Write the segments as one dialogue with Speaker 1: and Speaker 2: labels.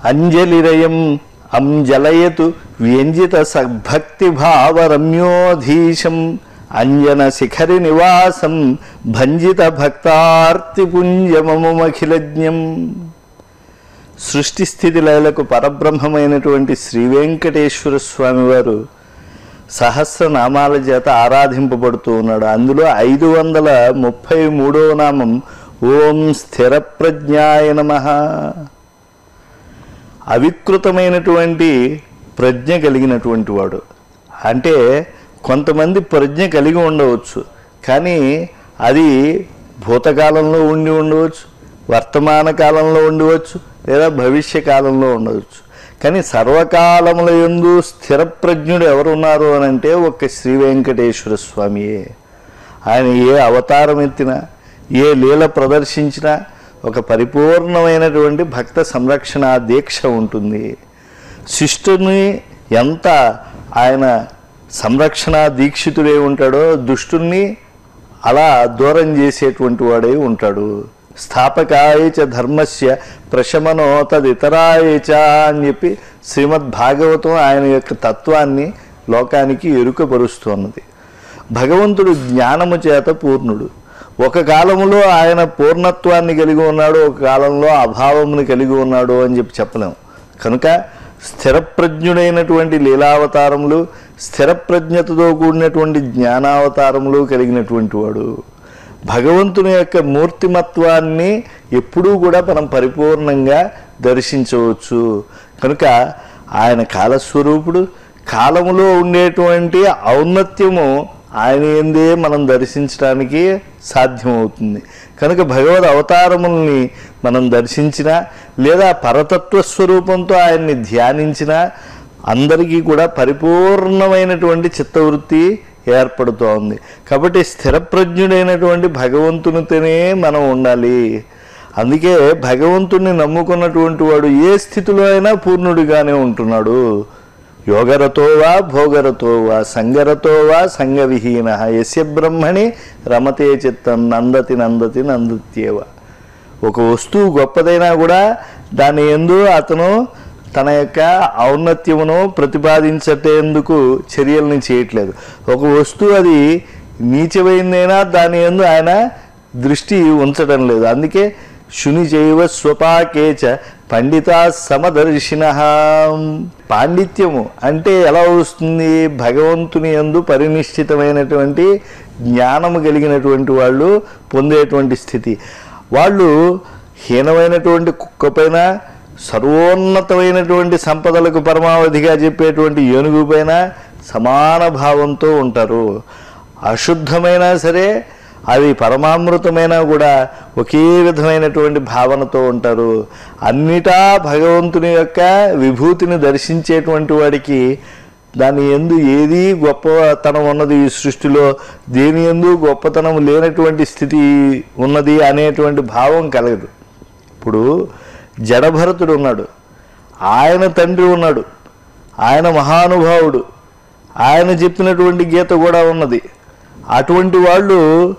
Speaker 1: అంజలిరయం అంజలయతు వ్యంజిత సద్భక్తి భావరమ్యోధీశం అంజన శిఖరి నివాసం భంజిత భక్తార్తి పుంజమమఖిలజ్ఞం సృష్టి స్థితి లయలకు పరబ్రహ్మమైనటువంటి శ్రీ వెంకటేశ్వర స్వామి వారు సహస్రనామాల చేత ఆరాధింపబడుతూ ఉన్నాడు అందులో ఐదు వందల ముప్పై మూడవ నామం ఓం స్థిర ప్రజ్ఞాయ నమ అవికృతమైనటువంటి ప్రజ్ఞ కలిగినటువంటి వాడు అంటే కొంతమంది ప్రజ్ఞ కలిగి ఉండవచ్చు కానీ అది భూతకాలంలో ఉండి ఉండవచ్చు వర్తమాన కాలంలో ఉండవచ్చు లేదా భవిష్య కాలంలో ఉండవచ్చు కానీ సర్వకాలముల యందు స్థిర ప్రజ్ఞుడు ఎవరున్నారు అని అంటే ఒక్క శ్రీ వెంకటేశ్వర స్వామియే ఆయన ఏ అవతారం ఎత్తినా ఏ లీల ప్రదర్శించినా ఒక పరిపూర్ణమైనటువంటి భక్త సంరక్షణ దీక్ష ఉంటుంది శిష్టుని ఎంత ఆయన సంరక్షణ దీక్షితుడై ఉంటాడో దుష్టుణ్ణి అలా దూరం చేసేటువంటి వాడై ఉంటాడు స్థాపకాయ చ ధర్మస్య ప్రశమనో తదితరాయ చ అని చెప్పి శ్రీమద్ భాగవతం ఆయన యొక్క తత్వాన్ని లోకానికి ఎరుకపరుస్తున్నది భగవంతుడు జ్ఞానము చేత పూర్ణుడు ఒక కాలములో ఆయన పూర్ణత్వాన్ని కలిగి ఉన్నాడు ఒక కాలంలో అభావమును కలిగి ఉన్నాడు అని చెప్పి చెప్పలేం కనుక స్థిరప్రజ్ఞుడైనటువంటి లీలావతారములు స్థిరప్రజ్ఞతతో కూడినటువంటి జ్ఞానావతారములు కలిగినటువంటి వాడు భగవంతుని యొక్క మూర్తిమత్వాన్ని ఎప్పుడూ కూడా మనం పరిపూర్ణంగా దర్శించవచ్చు కనుక ఆయన కాలస్వరూపుడు కాలములో ఉండేటువంటి ఔన్నత్యము ఆయన ఎందే మనం దర్శించడానికి సాధ్యమవుతుంది కనుక భగవద్ అవతారముల్ని మనం దర్శించినా లేదా పరతత్వ స్వరూపంతో ఆయన్ని ధ్యానించినా అందరికీ కూడా పరిపూర్ణమైనటువంటి చిత్తవృత్తి ఏర్పడుతూ ఉంది కాబట్టి స్థిరప్రజ్ఞుడైనటువంటి భగవంతునితోనే మనం ఉండాలి అందుకే భగవంతుణ్ణి నమ్ముకున్నటువంటి వాడు ఏ స్థితిలో అయినా పూర్ణుడిగానే ఉంటున్నాడు యోగరతో వా భోగరతో వా సంగరతో వా సంగవిహీన యస్య బ్రహ్మణి రమతే చిత్తం నందతి నందతి నందత్యేవ ఒక వస్తువు గొప్పదైనా కూడా దాని ఎందు అతను తన యొక్క ఔన్నత్యమును ప్రతిపాదించటేందుకు చర్యల్ని చేయట్లేదు ఒక వస్తువు అది నీచమైందైనా దాని ఎందు ఆయన దృష్టి ఉంచడం లేదు అందుకే శుని చేయవ స్వపాకేచ పండిత సమదర్శిన పాండిత్యము అంటే ఎలా వస్తుంది భగవంతుని యందు పరినిష్ఠితమైనటువంటి జ్ఞానము కలిగినటువంటి వాళ్ళు పొందేటువంటి స్థితి వాళ్ళు హీనమైనటువంటి కుక్కపైన సర్వోన్నతమైనటువంటి సంపదలకు పరమావధిగా చెప్పేటువంటి ఏనుగు పైన సమాన భావంతో ఉంటారు అశుద్ధమైనా సరే అది పరమామృతమైనా కూడా ఒకే విధమైనటువంటి భావనతో ఉంటారు అన్నిటా భగవంతుని యొక్క విభూతిని దర్శించేటువంటి వాడికి దాని ఎందు ఏది గొప్పతనం ఉన్నది ఈ సృష్టిలో దేని ఎందు గొప్పతనం లేనటువంటి స్థితి ఉన్నది అనేటువంటి భావం కలగదు ఇప్పుడు జడభరతుడు ఉన్నాడు ఆయన తండ్రి ఉన్నాడు ఆయన మహానుభావుడు ఆయన చెప్పినటువంటి గీత కూడా ఉన్నది అటువంటి వాళ్ళు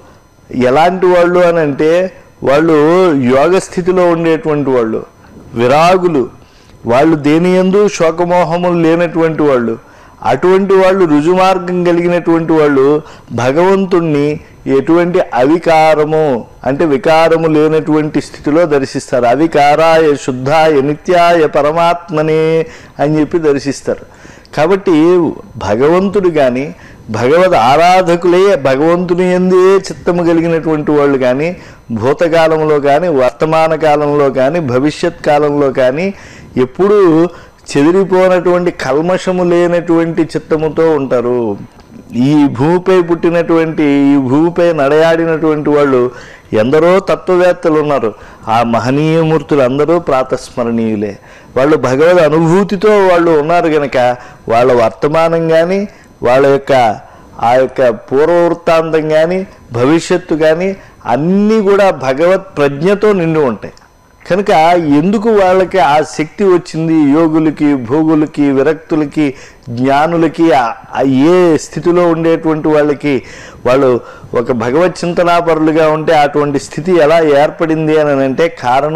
Speaker 1: ఎలాంటి వాళ్ళు అని అంటే వాళ్ళు యోగ స్థితిలో ఉండేటువంటి వాళ్ళు విరాగులు వాళ్ళు దేని ఎందు శోకమోహములు లేనటువంటి వాళ్ళు అటువంటి వాళ్ళు రుజుమార్గం కలిగినటువంటి వాళ్ళు భగవంతుణ్ణి ఎటువంటి అవికారము అంటే వికారము లేనటువంటి స్థితిలో దర్శిస్తారు అవికారాయ శుద్ధాయ నిత్యాయ పరమాత్మనే అని చెప్పి దర్శిస్తారు కాబట్టి భగవంతుడు కానీ భగవద్ ఆరాధకులే భగవంతుని ఎందే చిత్తము కలిగినటువంటి వాళ్ళు కానీ భూతకాలంలో కానీ వర్తమాన కాలంలో కానీ భవిష్యత్ కాలంలో కానీ ఎప్పుడూ చెదిరిపోనటువంటి కల్మషము లేనటువంటి చిత్తముతో ఉంటారు ఈ భూమిపై పుట్టినటువంటి ఈ భూమిపై నడయాడినటువంటి వాళ్ళు ఎందరో తత్వవేత్తలు ఉన్నారు ఆ మహనీయమూర్తులు అందరూ ప్రాతస్మరణీయులే వాళ్ళు భగవద్ అనుభూతితో వాళ్ళు ఉన్నారు గనక వాళ్ళ వర్తమానం కానీ వాళ్ళ యొక్క ఆ యొక్క పూర్వవృత్తాంతం కానీ భవిష్యత్తు కానీ అన్నీ కూడా భగవత్ ప్రజ్ఞతో నిండి ఉంటాయి కనుక ఎందుకు వాళ్ళకి ఆ శక్తి వచ్చింది యోగులకి భోగులకి విరక్తులకి జ్ఞానులకి ఆ- ఆ ఏ స్థితిలో ఉండేటువంటి వాళ్ళకి వాళ్ళు ఒక భగవత్ చింతనాపరులుగా ఉంటే అటువంటి స్థితి ఎలా ఏర్పడింది అని అంటే కారణం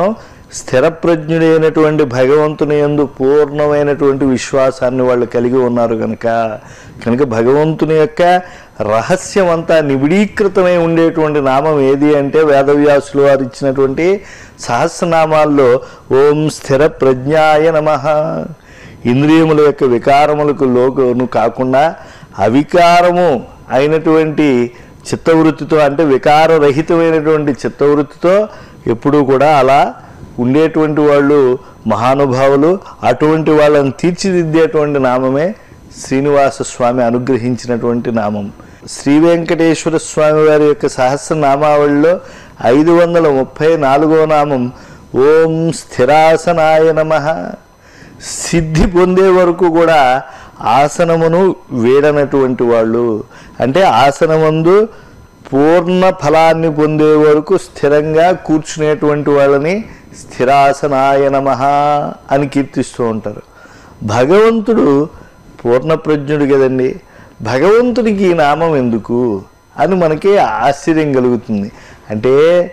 Speaker 1: స్థిరప్రజ్ఞుడైనటువంటి భగవంతుని యందు పూర్ణమైనటువంటి విశ్వాసాన్ని వాళ్ళు కలిగి ఉన్నారు కనుక కనుక భగవంతుని యొక్క రహస్యం అంతా నిబిడీకృతమై ఉండేటువంటి నామం ఏది అంటే వేదవ్యాసులు వారు ఇచ్చినటువంటి సహస్రనామాల్లో ఓం స్థిర ప్రజ్ఞాయ నమ ఇంద్రియముల యొక్క వికారములకు లోను కాకుండా అవికారము అయినటువంటి చిత్తవృత్తితో అంటే వికారరహితమైనటువంటి చిత్తవృత్తితో ఎప్పుడూ కూడా అలా ఉండేటువంటి వాళ్ళు మహానుభావులు అటువంటి వాళ్ళని తీర్చిదిద్దేటువంటి నామమే శ్రీనివాస స్వామి అనుగ్రహించినటువంటి నామం శ్రీ వెంకటేశ్వర స్వామి వారి యొక్క సహస్రనామావళిలో ఐదు వందల ముప్పై నాలుగో నామం ఓం స్థిరాసనాయ నమః సిద్ధి పొందే వరకు కూడా ఆసనమును వీడనటువంటి వాళ్ళు అంటే ఆసనమందు పూర్ణ ఫలాన్ని పొందే వరకు స్థిరంగా కూర్చునేటువంటి వాళ్ళని స్థిరాసనాయ నమ అని కీర్తిస్తూ ఉంటారు భగవంతుడు పూర్ణప్రజ్ఞుడు కదండి భగవంతుడికి ఈ నామం ఎందుకు అని మనకి ఆశ్చర్యం కలుగుతుంది అంటే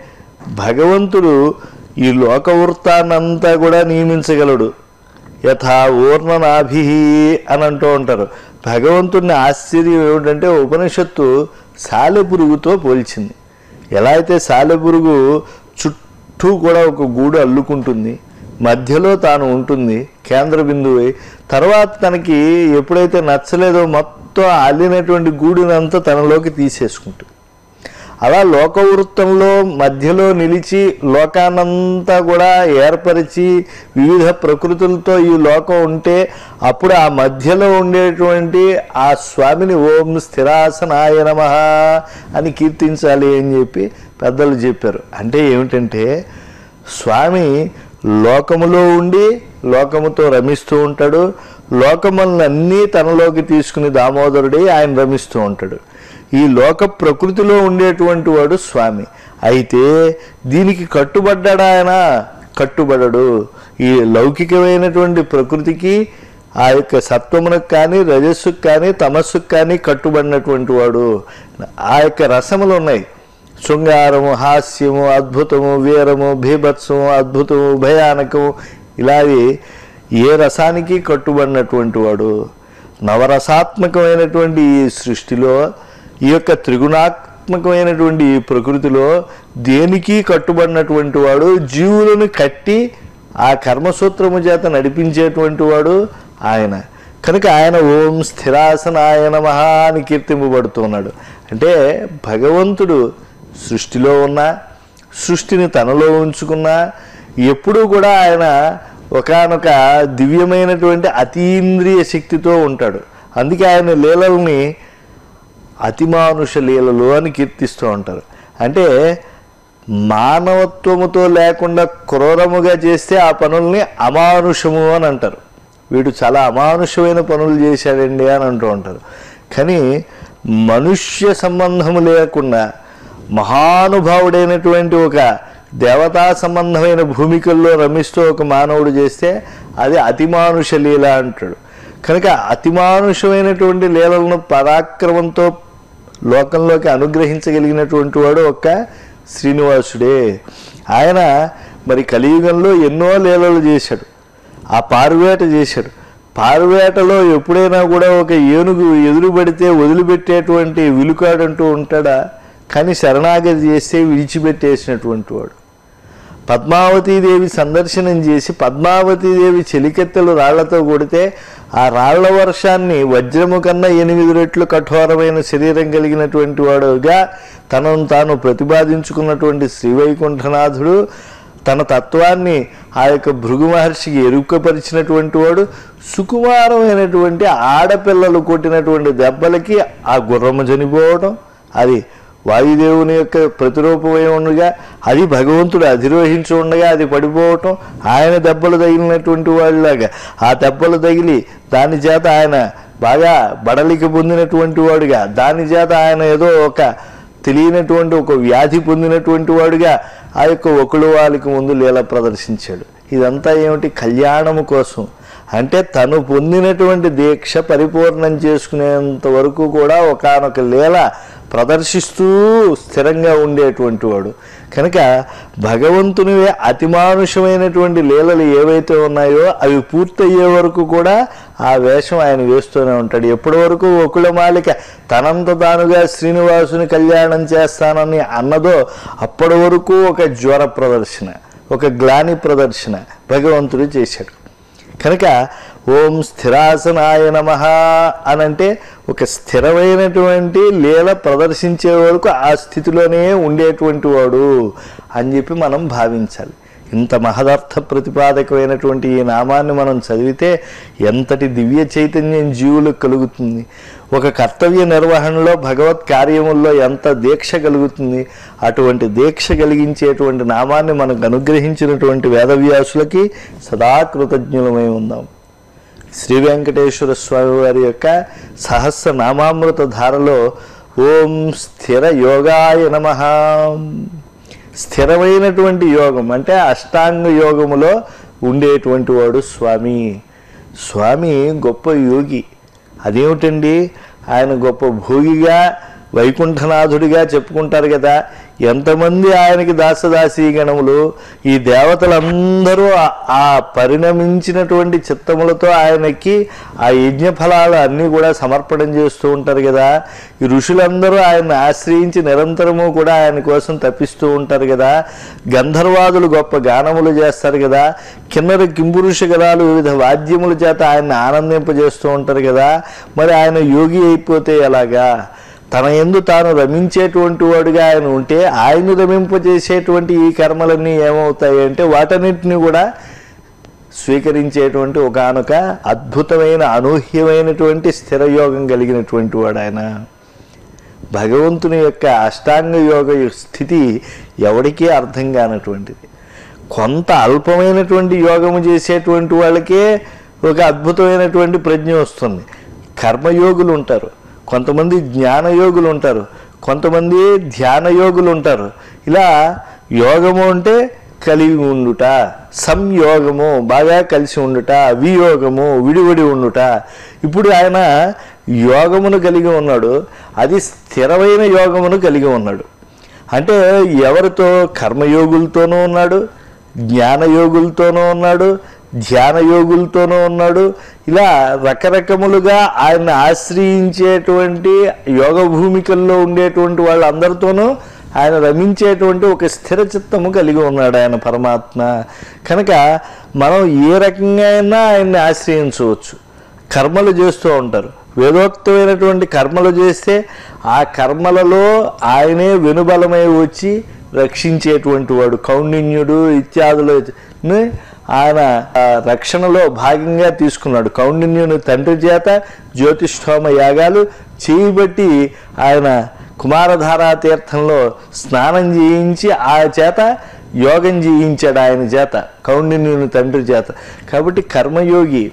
Speaker 1: భగవంతుడు ఈ లోకవృత్తాన్నంతా కూడా నియమించగలడు యథా ఊర్ణనాభి అని అంటూ ఉంటారు భగవంతుడిని ఆశ్చర్యం ఏమిటంటే ఉపనిషత్తు సాలెపురుగుతో పోల్చింది ఎలా అయితే సాలెపురుగు చుట్టూ కూడా ఒక గూడు అల్లుకుంటుంది మధ్యలో తాను ఉంటుంది కేంద్ర బిందువై తర్వాత తనకి ఎప్పుడైతే నచ్చలేదో మొత్తం అల్లినటువంటి గూడునంతా తనలోకి తీసేసుకుంటుంది అలా లోకవృత్తంలో మధ్యలో నిలిచి లోకానంతా కూడా ఏర్పరిచి వివిధ ప్రకృతులతో ఈ లోకం ఉంటే అప్పుడు ఆ మధ్యలో ఉండేటువంటి ఆ స్వామిని ఓం స్థిరాసనాయ నమ అని కీర్తించాలి అని చెప్పి పెద్దలు చెప్పారు అంటే ఏమిటంటే స్వామి లోకములో ఉండి లోకముతో రమిస్తూ ఉంటాడు లోకములన్నీ తనలోకి తీసుకుని దామోదరుడి ఆయన రమిస్తూ ఉంటాడు ఈ లోక ప్రకృతిలో ఉండేటువంటి వాడు స్వామి అయితే దీనికి కట్టుబడ్డాడా ఆయన కట్టుబడడు ఈ లౌకికమైనటువంటి ప్రకృతికి ఆ యొక్క సత్వమునకు కానీ రజస్సుకు కానీ తమస్సుకు కానీ కట్టుబడినటువంటి వాడు ఆ యొక్క రసములు ఉన్నాయి శృంగారము హాస్యము అద్భుతము వీరము భీభత్సము అద్భుతము భయానకము ఇలాగే ఏ రసానికి కట్టుబడినటువంటి వాడు నవరసాత్మకమైనటువంటి ఈ సృష్టిలో ఈ యొక్క త్రిగుణాత్మకమైనటువంటి ఈ ప్రకృతిలో దేనికి కట్టుబడినటువంటి వాడు జీవులను కట్టి ఆ కర్మసూత్రము చేత నడిపించేటువంటి వాడు ఆయన కనుక ఆయన ఓం స్థిరాసనాయ నమః అని కీర్తింపబడుతున్నాడు అంటే భగవంతుడు సృష్టిలో ఉన్న సృష్టిని తనలో ఉంచుకున్న ఎప్పుడూ కూడా ఆయన ఒకానొక దివ్యమైనటువంటి అతీంద్రియ శక్తితో ఉంటాడు అందుకే ఆయన లీలల్ని అతిమానుష లీలలు అని కీర్తిస్తూ ఉంటారు అంటే మానవత్వముతో లేకుండా క్రూరముగా చేస్తే ఆ పనుల్ని అమానుషము అని అంటారు వీడు చాలా అమానుషమైన పనులు చేశాడండి అని అంటూ ఉంటారు కానీ మనుష్య సంబంధము లేకుండా మహానుభావుడైనటువంటి ఒక దేవతా సంబంధమైన భూమికల్లో రమిస్తూ ఒక మానవుడు చేస్తే అది అతిమానుష లీల అంటాడు కనుక అతిమానుషమైనటువంటి లీలలను పరాక్రమంతో లోకంలోకి అనుగ్రహించగలిగినటువంటి వాడు ఒక్క శ్రీనివాసుడే ఆయన మరి కలియుగంలో ఎన్నో లీలలు చేశాడు ఆ పారువేట చేశాడు పారువేటలో ఎప్పుడైనా కూడా ఒక ఏనుగు ఎదురుపడితే వదిలిపెట్టేటువంటి విలుకాడంటూ ఉంటాడా కానీ శరణాగతి చేస్తే విడిచిపెట్టేసినటువంటి వాడు పద్మావతీదేవి సందర్శనం చేసి పద్మావతీదేవి చెలికెత్తెలు రాళ్లతో కొడితే ఆ రాళ్ల వర్షాన్ని వజ్రము కన్నా ఎనిమిది రెట్లు కఠోరమైన శరీరం కలిగినటువంటి వాడుగా తనను తాను ప్రతిపాదించుకున్నటువంటి శ్రీవైకుంఠనాథుడు తన తత్వాన్ని ఆ యొక్క భృగు మహర్షికి ఎరుకపరిచినటువంటి వాడు సుకుమారమైనటువంటి ఆడపిల్లలు కొట్టినటువంటి దెబ్బలకి ఆ గుర్రము చనిపోవడం అది వాయుదేవుని యొక్క ప్రతిరూపమై ఉండగా అది భగవంతుడు అధిరోహించి ఉండగా అది పడిపోవటం ఆయన దెబ్బలు తగిలినటువంటి వాళ్ళలాగా ఆ దెబ్బలు తగిలి దాని చేత ఆయన బాగా బడలికి పొందినటువంటి వాడుగా దాని చేత ఆయన ఏదో ఒక తెలియనటువంటి ఒక వ్యాధి పొందినటువంటి వాడుగా ఆ యొక్క ఒకడు వాళ్ళకి ముందు లీల ప్రదర్శించాడు ఇదంతా ఏమిటి కళ్యాణము కోసం అంటే తను పొందినటువంటి దీక్ష పరిపూర్ణం చేసుకునేంత వరకు కూడా ఒకానొక లీల ప్రదర్శిస్తూ స్థిరంగా ఉండేటువంటి వాడు కనుక భగవంతుని అతిమానుషమైనటువంటి లీలలు ఏవైతే ఉన్నాయో అవి పూర్తయ్యే వరకు కూడా ఆ వేషం ఆయన వేస్తూనే ఉంటాడు ఎప్పటి వరకు ఒకుళమాలిక తనంత తానుగా శ్రీనివాసుని కళ్యాణం చేస్తానని అన్నదో అప్పటి వరకు ఒక జ్వర ప్రదర్శన ఒక గ్లాని ప్రదర్శన భగవంతుడు చేశాడు కనుక ఓం స్థిరాసనాయ నమ అనంటే ఒక స్థిరమైనటువంటి లీల ప్రదర్శించే వరకు ఆ స్థితిలోనే ఉండేటువంటి వాడు అని చెప్పి మనం భావించాలి ఇంత మహదర్థ ప్రతిపాదకమైనటువంటి ఈ నామాన్ని మనం చదివితే ఎంతటి దివ్య చైతన్యం జీవులకు కలుగుతుంది ఒక కర్తవ్య నిర్వహణలో భగవత్ కార్యముల్లో ఎంత దీక్ష కలుగుతుంది అటువంటి దీక్ష కలిగించేటువంటి నామాన్ని మనకు అనుగ్రహించినటువంటి వేదవ్యాసులకి సదా కృతజ్ఞులమై ఉందాం శ్రీ వెంకటేశ్వర స్వామి వారి యొక్క సహస్ర నామామృత ధారలో ఓం స్థిర యోగాయ నమ స్థిరమైనటువంటి యోగం అంటే అష్టాంగ యోగములో ఉండేటువంటి వాడు స్వామి స్వామి గొప్ప యోగి అదేమిటండి ఆయన గొప్ప భోగిగా వైకుంఠనాథుడిగా చెప్పుకుంటారు కదా ఎంతమంది ఆయనకి దాసదాసీ గణములు ఈ దేవతలందరూ ఆ- ఆ పరిణమించినటువంటి చిత్తములతో ఆయనకి ఆ యజ్ఞ ఫలాలు అన్నీ కూడా సమర్పణం చేస్తూ ఉంటారు కదా ఈ ఋషులందరూ ఆయన్ని ఆశ్రయించి నిరంతరము కూడా ఆయన కోసం తప్పిస్తూ ఉంటారు కదా గంధర్వాదులు గొప్ప గానములు చేస్తారు కదా కిన్నర కింపురుష గదాలు వివిధ వాద్యముల చేత ఆయన్ని ఆనందింపజేస్తూ ఉంటారు కదా మరి ఆయన యోగి అయిపోతే ఎలాగా తన ఎందు తాను రమించేటువంటి వాడుగా ఆయన ఉంటే ఆయన రమింపజేసేటువంటి ఈ కర్మలన్నీ ఏమవుతాయి అంటే వాటన్నిటిని కూడా స్వీకరించేటువంటి ఒకానొక అద్భుతమైన అనూహ్యమైనటువంటి స్థిరయోగం కలిగినటువంటి వాడు ఆయన భగవంతుని యొక్క అష్టాంగ యోగ స్థితి ఎవరికీ అర్థం కానటువంటిది కొంత అల్పమైనటువంటి యోగము చేసేటువంటి వాళ్ళకే ఒక అద్భుతమైనటువంటి ప్రజ్ఞ వస్తుంది కర్మయోగులు ఉంటారు కొంతమంది జ్ఞానయోగులు ఉంటారు కొంతమంది ధ్యానయోగులు ఉంటారు ఇలా యోగము అంటే కలిగి ఉండుట సంయోగము బాగా కలిసి ఉండుట వియోగము విడివడి ఉండుట ఇప్పుడు ఆయన యోగమును కలిగి ఉన్నాడు అది స్థిరమైన యోగమును కలిగి ఉన్నాడు అంటే ఎవరితో కర్మయోగులతోనూ ఉన్నాడు జ్ఞానయోగులతోనూ ఉన్నాడు ధ్యాన యోగులతోనూ ఉన్నాడు ఇలా రకరకములుగా ఆయన ఆశ్రయించేటువంటి యోగ భూమికల్లో ఉండేటువంటి వాళ్ళందరితోనూ ఆయన రమించేటువంటి ఒక స్థిర చిత్తము కలిగి ఉన్నాడు ఆయన పరమాత్మ కనుక మనం ఏ రకంగా అయినా ఆయన్ని ఆశ్రయించవచ్చు కర్మలు చేస్తూ ఉంటారు వేదోక్తమైనటువంటి కర్మలు చేస్తే ఆ కర్మలలో ఆయనే వెనుబలమై వచ్చి రక్షించేటువంటి వాడు కౌండిన్యుడు ఇత్యాదులని ఆయన ఆ రక్షణలో భాగంగా తీసుకున్నాడు కౌండిన్యుని తండ్రి చేత జ్యోతిష్ఠోమ యాగాలు చేయబట్టి ఆయన కుమారధారా తీర్థంలో స్నానం చేయించి ఆ చేత యోగం చేయించాడు ఆయన చేత కౌండిన్యుని తండ్రి చేత కాబట్టి కర్మయోగి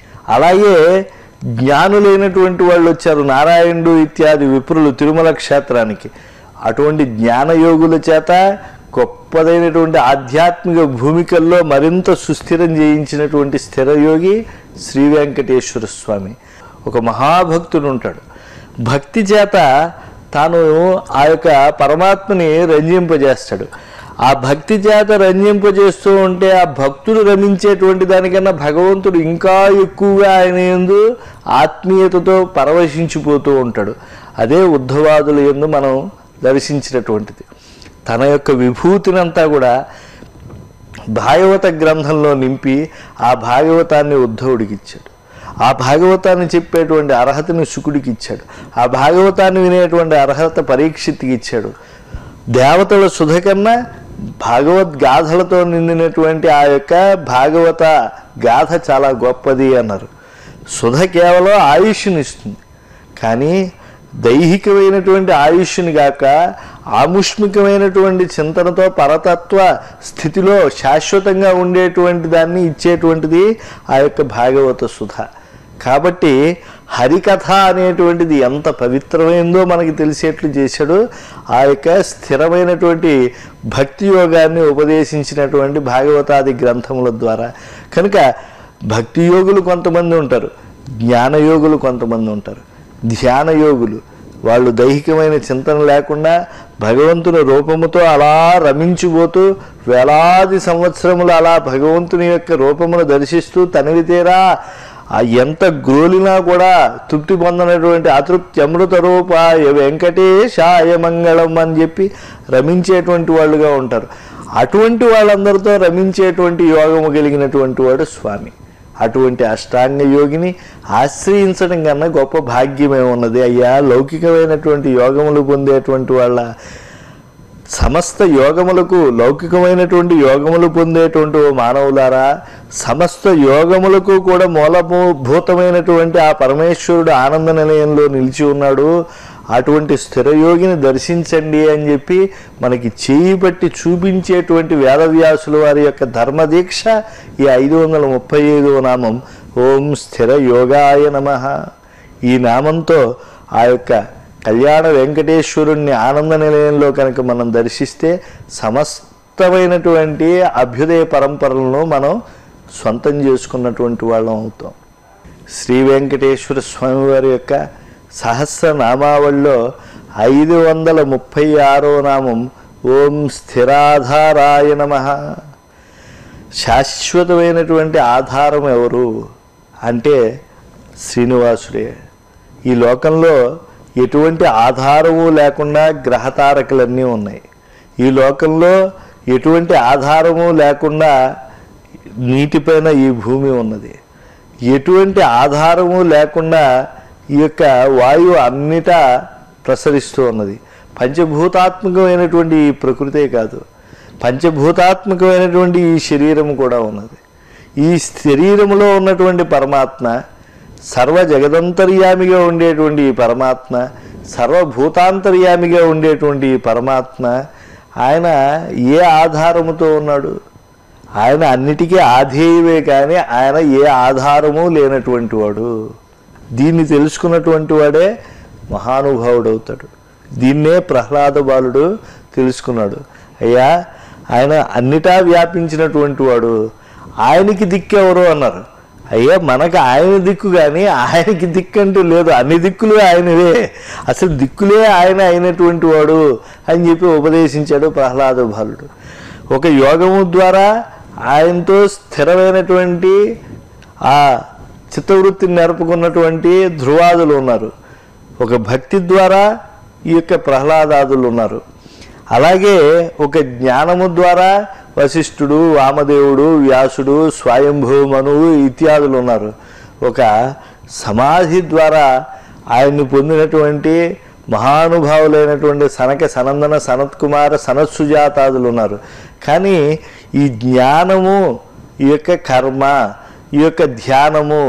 Speaker 1: అలాగే జ్ఞానులైనటువంటి వాళ్ళు వచ్చారు నారాయణుడు ఇత్యాది విప్రులు తిరుమల క్షేత్రానికి అటువంటి జ్ఞానయోగుల చేత గొప్పదైనటువంటి ఆధ్యాత్మిక భూమికల్లో మరింత సుస్థిరం చేయించినటువంటి స్థిరయోగి శ్రీ వెంకటేశ్వర స్వామి ఒక మహాభక్తుడు ఉంటాడు భక్తి చేత తాను ఆ యొక్క పరమాత్మని రంజింపజేస్తాడు ఆ భక్తి చేత రంజింపజేస్తూ ఉంటే ఆ భక్తుడు రమించేటువంటి దానికన్నా భగవంతుడు ఇంకా ఎక్కువగా ఆయన ఎందు ఆత్మీయతతో పరవశించిపోతూ ఉంటాడు అదే ఉద్ధవాదుల ఎందు మనం దర్శించినటువంటిది తన యొక్క విభూతినంతా కూడా భాగవత గ్రంథంలో నింపి ఆ భాగవతాన్ని ఉద్ధవుడికి ఇచ్చాడు ఆ భాగవతాన్ని చెప్పేటువంటి అర్హతని శుకుడికి ఇచ్చాడు ఆ భాగవతాన్ని వినేటువంటి అర్హత పరీక్షిత్కి ఇచ్చాడు దేవతల సుధ కన్నా భాగవద్గాథలతో నిండినటువంటి ఆ యొక్క భాగవత గాథ చాలా గొప్పది అన్నారు సుధ కేవలం ఆయుష్నిస్తుంది కానీ దైహికమైనటువంటి ఆయుష్ని గాక ఆముష్మికమైనటువంటి చింతనతో పరతత్వ స్థితిలో శాశ్వతంగా ఉండేటువంటి దాన్ని ఇచ్చేటువంటిది ఆ యొక్క భాగవత సుధ కాబట్టి హరికథ అనేటువంటిది ఎంత పవిత్రమైందో మనకి తెలిసేట్లు చేశాడు ఆ యొక్క స్థిరమైనటువంటి భక్తి యోగాన్ని ఉపదేశించినటువంటి భాగవతాది గ్రంథముల ద్వారా కనుక భక్తి యోగులు కొంతమంది ఉంటారు జ్ఞానయోగులు కొంతమంది ఉంటారు ధ్యాన యోగులు వాళ్ళు దైహికమైన చింతన లేకుండా భగవంతుని రూపముతో అలా రమించిపోతూ వేలాది సంవత్సరములు అలా భగవంతుని యొక్క రూపమును దర్శిస్తూ తనివి తీరా ఆ ఎంత గ్రోలినా కూడా తృప్తి పొందనటువంటి అతృప్తి అమృత రూపాయ వెంకటేశాయ మంగళం అని చెప్పి రమించేటువంటి వాళ్ళుగా ఉంటారు అటువంటి వాళ్ళందరితో రమించేటువంటి యోగము కలిగినటువంటి వాడు స్వామి అటువంటి అష్టాంగ యోగిని ఆశ్రయించడం కన్నా గొప్ప భాగ్యమే ఉన్నది అయ్యా లౌకికమైనటువంటి యోగములు పొందేటువంటి వాళ్ళ సమస్త యోగములకు లౌకికమైనటువంటి యోగములు పొందేటువంటి ఓ మానవులారా సమస్త యోగములకు కూడా మూలభూతమైనటువంటి ఆ పరమేశ్వరుడు ఆనంద నిలయంలో నిలిచి ఉన్నాడు అటువంటి స్థిరయోగిని దర్శించండి అని చెప్పి మనకి చేయి పట్టి చూపించేటువంటి వేదవ్యాసుల వారి యొక్క ధర్మదీక్ష ఈ ఐదు వందల ముప్పై ఐదవ నామం ఓం స్థిర యోగాయ నమ ఈ నామంతో ఆ యొక్క కళ్యాణ వెంకటేశ్వరుణ్ణి ఆనంద నిలయంలో కనుక మనం దర్శిస్తే సమస్తమైనటువంటి అభ్యుదయ పరంపరలను మనం సొంతం చేసుకున్నటువంటి వాళ్ళం అవుతాం శ్రీ వెంకటేశ్వర స్వామి వారి యొక్క సహస్రనామావళిలో ఐదు వందల ముప్పై ఆరో నామం ఓం స్థిరాధారాయ నమ శాశ్వతమైనటువంటి ఆధారం ఎవరు అంటే శ్రీనివాసుడే ఈ లోకంలో ఎటువంటి ఆధారము లేకుండా గ్రహతారకులన్నీ ఉన్నాయి ఈ లోకంలో ఎటువంటి ఆధారము లేకుండా నీటిపైన ఈ భూమి ఉన్నది ఎటువంటి ఆధారము లేకుండా ఈ యొక్క వాయువు అన్నిటా ప్రసరిస్తూ ఉన్నది పంచభూతాత్మకమైనటువంటి ఈ ప్రకృతే కాదు పంచభూతాత్మకమైనటువంటి ఈ శరీరం కూడా ఉన్నది ఈ శరీరములో ఉన్నటువంటి పరమాత్మ సర్వ జగదంతర్యామిగా ఉండేటువంటి ఈ పరమాత్మ సర్వభూతాంతర్యామిగా ఉండేటువంటి ఈ పరమాత్మ ఆయన ఏ ఆధారముతో ఉన్నాడు ఆయన అన్నిటికీ ఆధేయమే కానీ ఆయన ఏ ఆధారము లేనటువంటి వాడు దీన్ని తెలుసుకున్నటువంటి వాడే మహానుభావుడవుతాడు దీన్నే ప్రహ్లాద బాలుడు తెలుసుకున్నాడు అయ్యా ఆయన అన్నిటా వ్యాపించినటువంటి వాడు ఆయనకి దిక్కెవరు అన్నారు అయ్యా మనకు ఆయన దిక్కు కానీ ఆయనకి దిక్కు అంటూ లేదు అన్ని దిక్కులు ఆయనవే అసలు దిక్కులే ఆయన అయినటువంటి వాడు అని చెప్పి ఉపదేశించాడు ప్రహ్లాద బాలుడు ఒక యోగము ద్వారా ఆయనతో స్థిరమైనటువంటి ఆ చిత్తవృత్తిని నేర్పుకున్నటువంటి ధ్రువాదులు ఉన్నారు ఒక భక్తి ద్వారా ఈ యొక్క ప్రహ్లాదాదులు ఉన్నారు అలాగే ఒక జ్ఞానము ద్వారా వశిష్ఠుడు వామదేవుడు వ్యాసుడు స్వయంభూ మనువు ఇత్యాదులు ఉన్నారు ఒక సమాధి ద్వారా ఆయన్ని పొందినటువంటి మహానుభావులైనటువంటి సనక సనందన సనత్ కుమార సనత్ సుజాతాదులు ఉన్నారు కానీ ఈ జ్ఞానము ఈ యొక్క కర్మ ఈ యొక్క ధ్యానము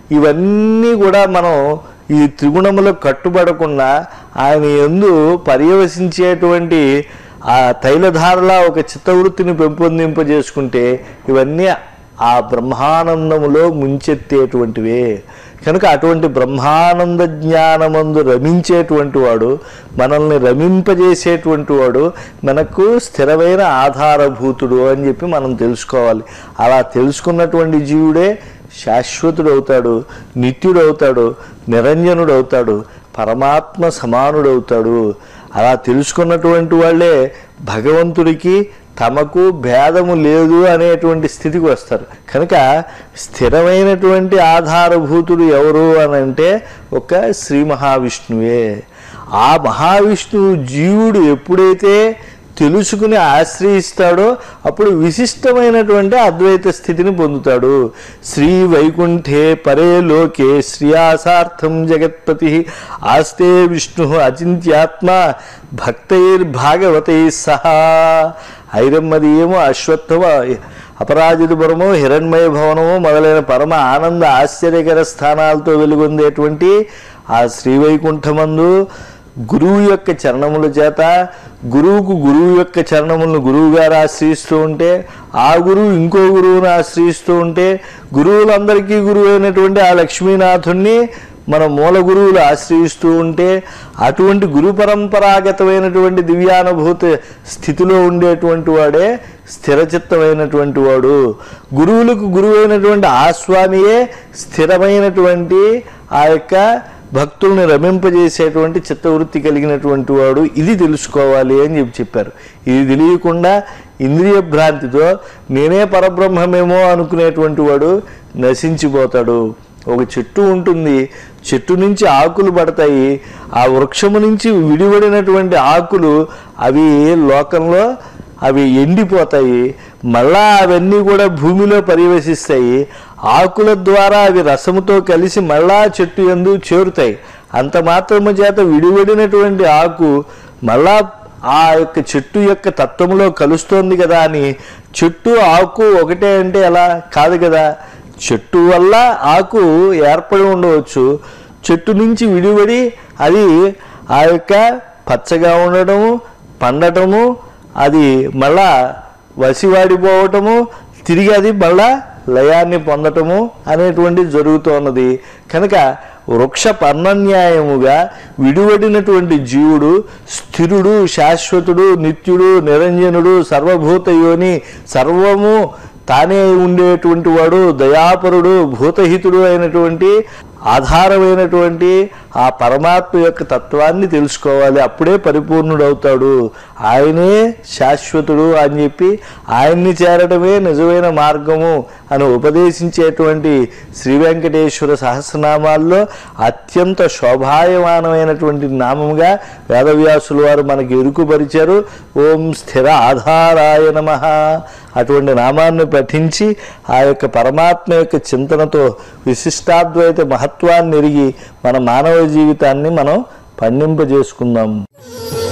Speaker 1: ఇవన్నీ కూడా మనం ఈ త్రిగుణములకు కట్టుబడకుండా ఆయన ఎందు పర్యవసించేటువంటి ఆ తైలధారలా ఒక చిత్తవృత్తిని పెంపొందింపజేసుకుంటే ఇవన్నీ ఆ బ్రహ్మానందములో ముంచెత్తేటువంటివే కనుక అటువంటి బ్రహ్మానంద జ్ఞానమందు రమించేటువంటి వాడు మనల్ని రమింపజేసేటువంటి వాడు మనకు స్థిరమైన ఆధారభూతుడు అని చెప్పి మనం తెలుసుకోవాలి అలా తెలుసుకున్నటువంటి జీవుడే శాశ్వతుడు అవుతాడు నిత్యుడు అవుతాడు నిరంజనుడు అవుతాడు పరమాత్మ సమానుడవుతాడు అలా తెలుసుకున్నటువంటి వాళ్ళే భగవంతుడికి తమకు భేదము లేదు అనేటువంటి స్థితికి వస్తారు కనుక స్థిరమైనటువంటి ఆధారభూతుడు ఎవరు అని అంటే ఒక శ్రీ మహావిష్ణువే ఆ మహావిష్ణువు జీవుడు ఎప్పుడైతే తెలుసుకుని ఆశ్రయిస్తాడో అప్పుడు విశిష్టమైనటువంటి అద్వైత స్థితిని పొందుతాడు శ్రీ వైకుంఠే పరే లోకే శ్రియాసార్థం జగత్పతి ఆస్తే విష్ణు అచింత్యాత్మ భక్తైర్భాగవతై సహా ఐరమ్మది ఏమో అశ్వత్థమ అపరాజితపురము హిరణ్మయ భవనము మొదలైన పరమ ఆనంద ఆశ్చర్యకర స్థానాలతో వెలుగొందేటువంటి ఆ శ్రీవైకుంఠమందు గురువు యొక్క చరణముల చేత గురువుకు గురువు యొక్క చరణములను గురువు గారు ఆశ్రయిస్తూ ఉంటే ఆ గురువు ఇంకో గురువును ఆశ్రయిస్తూ ఉంటే గురువులందరికీ గురువు అయినటువంటి ఆ లక్ష్మీనాథుణ్ణి మన మూల గురువులు ఆశ్రయిస్తూ ఉంటే అటువంటి గురు పరంపరాగతమైనటువంటి దివ్యానుభూతి స్థితిలో ఉండేటువంటి వాడే స్థిరచిత్తమైనటువంటి వాడు గురువులకు గురువైనటువంటి ఆ స్వామియే స్థిరమైనటువంటి ఆ యొక్క భక్తుల్ని రమింపజేసేటువంటి చిత్తవృత్తి కలిగినటువంటి వాడు ఇది తెలుసుకోవాలి అని చెప్పి చెప్పారు ఇది తెలియకుండా ఇంద్రియ భ్రాంతితో నేనే పరబ్రహ్మమేమో అనుకునేటువంటి వాడు నశించిపోతాడు ఒక చెట్టు ఉంటుంది చెట్టు నుంచి ఆకులు పడతాయి ఆ వృక్షము నుంచి విడిపడినటువంటి ఆకులు అవి లోకంలో అవి ఎండిపోతాయి మళ్ళా అవన్నీ కూడా భూమిలో పరివేశిస్తాయి ఆకుల ద్వారా అవి రసముతో కలిసి మళ్ళా చెట్టు ఎందు చేరుతాయి అంత మాత్రము చేత విడివడినటువంటి ఆకు మళ్ళా ఆ యొక్క చెట్టు యొక్క తత్వములో కలుస్తోంది కదా అని చెట్టు ఆకు ఒకటే అంటే ఎలా కాదు కదా చెట్టు వల్ల ఆకు ఏర్పడి ఉండవచ్చు చెట్టు నుంచి విడివడి అది ఆ యొక్క పచ్చగా ఉండటము పండటము అది మళ్ళా వసివాడిపోవటము తిరిగి అది మళ్ళా లయాన్ని పొందటము అనేటువంటిది జరుగుతున్నది కనుక వృక్ష పర్ణన్యాయముగా విడివడినటువంటి జీవుడు స్థిరుడు శాశ్వతుడు నిత్యుడు నిరంజనుడు సర్వభూత యోని సర్వము తానే ఉండేటువంటి వాడు దయాపరుడు భూతహితుడు అయినటువంటి ఆధారమైనటువంటి ఆ పరమాత్మ యొక్క తత్వాన్ని తెలుసుకోవాలి అప్పుడే పరిపూర్ణుడవుతాడు ఆయనే శాశ్వతుడు అని చెప్పి ఆయన్ని చేరడమే నిజమైన మార్గము అని ఉపదేశించేటువంటి శ్రీ వెంకటేశ్వర సహస్రనామాల్లో అత్యంత శోభాయమానమైనటువంటి నామముగా వేదవ్యాసులు వారు మనకి ఎరుకుపరిచారు ఓం స్థిర ఆధారాయ నమ అటువంటి నామాన్ని పఠించి ఆ యొక్క పరమాత్మ యొక్క చింతనతో విశిష్టాద్వైత మహత్వాన్ని ఎరిగి మన మానవ జీవితాన్ని మనం పండింపజేసుకుందాం